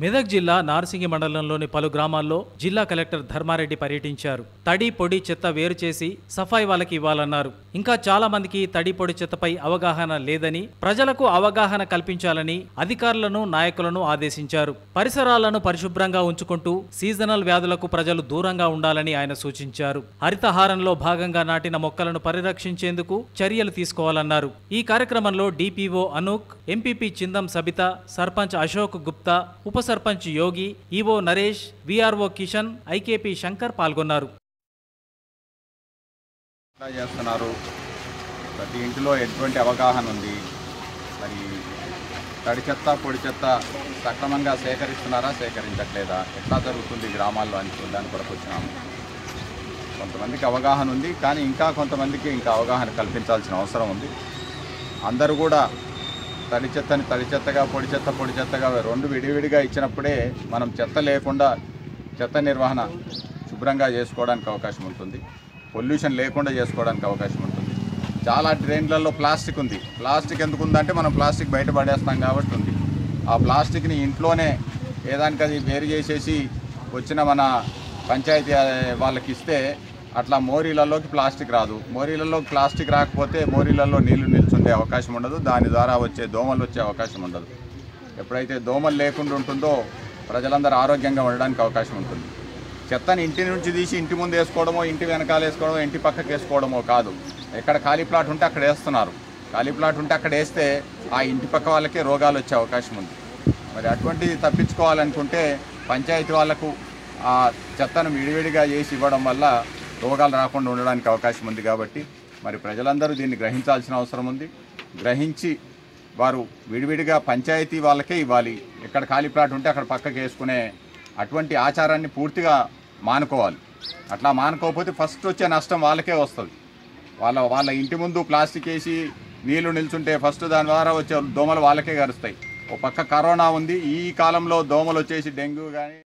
మెదక్ జిల్లా నార్సింగి మండలంలోని పలు గ్రామాల్లో జిల్లా కలెక్టర్ ధర్మారెడ్డి పర్యటించారు తడి పొడి చెత్త వేరు చేసి సఫాయి వాళ్ళకి ఇవ్వాలన్నారు ఇంకా చాలా మందికి తడి పొడి చెత్తపై అవగాహన లేదని ప్రజలకు అవగాహన కల్పించాలని అధికారులను నాయకులను ఆదేశించారు పరిసరాలను పరిశుభ్రంగా ఉంచుకుంటూ సీజనల్ వ్యాధులకు ప్రజలు దూరంగా ఉండాలని ఆయన సూచించారు హరితహారంలో భాగంగా నాటిన మొక్కలను పరిరక్షించేందుకు చర్యలు తీసుకోవాలన్నారు ఈ కార్యక్రమంలో డిపిఓ అనూక్ ఎంపీపీ చిందం సబిత సర్పంచ్ అశోక్ గుప్తా ఉప sarpanch Yogi EO Naresh VRO Kishan IKP Shankar పాల్గొన్నారు ఎలా చేస్తున్నారు ప్రతి ఇంటిలో ఎటువంటి అవగాహన ఉంది మరి తడి చెత్త పొడి చెత్త సక్రమంగా సేకరిస్తున్నారా సేకరించట్లేదా ఎట్లా జరుగుతుంది గ్రామాల్లో అని చూడడానికి కూడా వచ్చినాము కొంతమందికి అవగాహన ఉంది కానీ ఇంకా కొంతమందికి ఇంకా అవగాహన కల్పించాల్సిన అవసరం ఉంది అందరూ కూడా తడి చెత్తని తడి చెత్తగా పొడి చెత్త పొడి చెత్తగా రెండు విడివిడిగా ఇచ్చినప్పుడే మనం చెత్త లేకుండా చెత్త నిర్వహణ శుభ్రంగా చేసుకోవడానికి అవకాశం ఉంటుంది పొల్యూషన్ లేకుండా చేసుకోవడానికి అవకాశం ఉంటుంది చాలా డ్రైన్లలో ప్లాస్టిక్ ఉంది ప్లాస్టిక్ ఎందుకు ఉందంటే మనం ప్లాస్టిక్ బయట పడేస్తాం కాబట్టి ఉంది ఆ ప్లాస్టిక్ని ఇంట్లోనే ఏదానికి అది వేరు చేసేసి వచ్చిన మన పంచాయతీ ఆ, వాళ్ళకి ఇస్తే అట్లా మోరీలలోకి ప్లాస్టిక్ రాదు మోరీలలో ప్లాస్టిక్ రాకపోతే మోరీలలో నీళ్లు నిల్చుండే అవకాశం ఉండదు దాని ద్వారా వచ్చే దోమలు వచ్చే అవకాశం ఉండదు ఎప్పుడైతే దోమలు లేకుండా ఉంటుందో ప్రజలందరూ ఆరోగ్యంగా ఉండడానికి అవకాశం ఉంటుంది చెత్తని ఇంటి నుంచి తీసి ఇంటి ముందు వేసుకోవడమో ఇంటి వెనకాల వేసుకోవడమో ఇంటి పక్కకి వేసుకోవడమో కాదు ఎక్కడ ఖాళీ ప్లాట్ ఉంటే అక్కడ వేస్తున్నారు ఖాళీ ప్లాట్ ఉంటే అక్కడ వేస్తే ఆ ఇంటి పక్క వాళ్ళకే రోగాలు వచ్చే అవకాశం ఉంది మరి అటువంటిది తప్పించుకోవాలనుకుంటే పంచాయతీ వాళ్లకు ఆ చెత్తను విడివిడిగా చేసి ఇవ్వడం వల్ల రోగాలు రాకుండా ఉండడానికి అవకాశం ఉంది కాబట్టి మరి ప్రజలందరూ దీన్ని గ్రహించాల్సిన అవసరం ఉంది గ్రహించి వారు విడివిడిగా పంచాయతీ వాళ్ళకే ఇవ్వాలి ఎక్కడ ఖాళీ ప్లాట్ ఉంటే అక్కడ పక్కకి వేసుకునే అటువంటి ఆచారాన్ని పూర్తిగా మానుకోవాలి అట్లా మానుకోకపోతే ఫస్ట్ వచ్చే నష్టం వాళ్ళకే వస్తుంది వాళ్ళ వాళ్ళ ఇంటి ముందు ప్లాస్టిక్ వేసి నీళ్లు నిల్చుంటే ఫస్ట్ దాని ద్వారా వచ్చే దోమలు వాళ్ళకే కరుస్తాయి ఓ పక్క కరోనా ఉంది ఈ కాలంలో దోమలు వచ్చేసి డెంగ్యూ కానీ